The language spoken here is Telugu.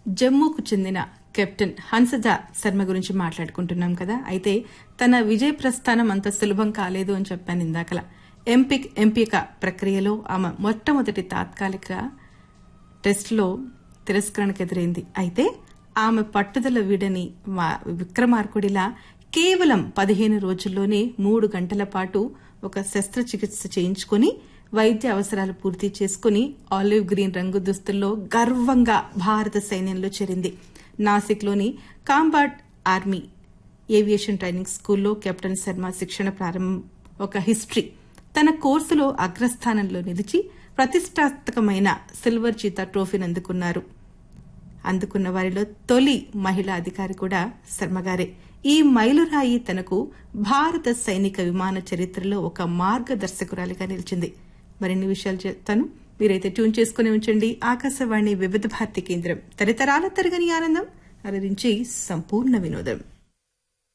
జమ్మూకు చెందిన కెప్టెన్ హన్సజా శర్మ గురించి మాట్లాడుకుంటున్నాం కదా అయితే తన విజయ ప్రస్థానం అంత సులభం కాలేదు అని చెప్పాను ఇందాకల ఎంపిక్ ఎంపిక ప్రక్రియలో ఆమె మొట్టమొదటి తాత్కాలిక టెస్టులో తిరస్కరణకు ఎదురైంది అయితే ఆమె పట్టుదల వీడని మా- విక్రమార్కుడిలా కేవలం పదిహేను రోజుల్లోనే మూడు గంటల పాటు ఒక శస్త్రచికిత్స చేయించుకుని వైద్య అవసరాలు పూర్తి చేసుకుని ఆలివ్ గ్రీన్ రంగు దుస్తుల్లో గర్వంగా భారత సైన్యంలో చేరింది నాసిక్లోని కాంబాట్ ఆర్మీ ఏవియేషన్ ట్రైనింగ్ స్కూల్లో కెప్టెన్ శర్మ శిక్షణ ప్రారంభం ఒక హిస్టరీ తన కోర్సులో అగ్రస్థానంలో నిలిచి ప్రతిష్టాత్మకమైన సిల్వర్ చీతా ట్రోఫీని అందుకున్నారు అందుకున్న వారిలో తొలి మహిళా అధికారి కూడా శర్మగారే ఈ మైలురాయి తనకు భారత సైనిక విమాన చరిత్రలో ఒక మార్గదర్శకురాలిగా నిలిచింది మరిన్ని విషయాలు చెప్తాను మీరైతే ట్యూన్ చేసుకుని ఉంచండి ఆకాశవాణి వివిధ భారతి కేంద్రం తరతరాల తరగని ఆనందం అలరించి సంపూర్ణ వినోదం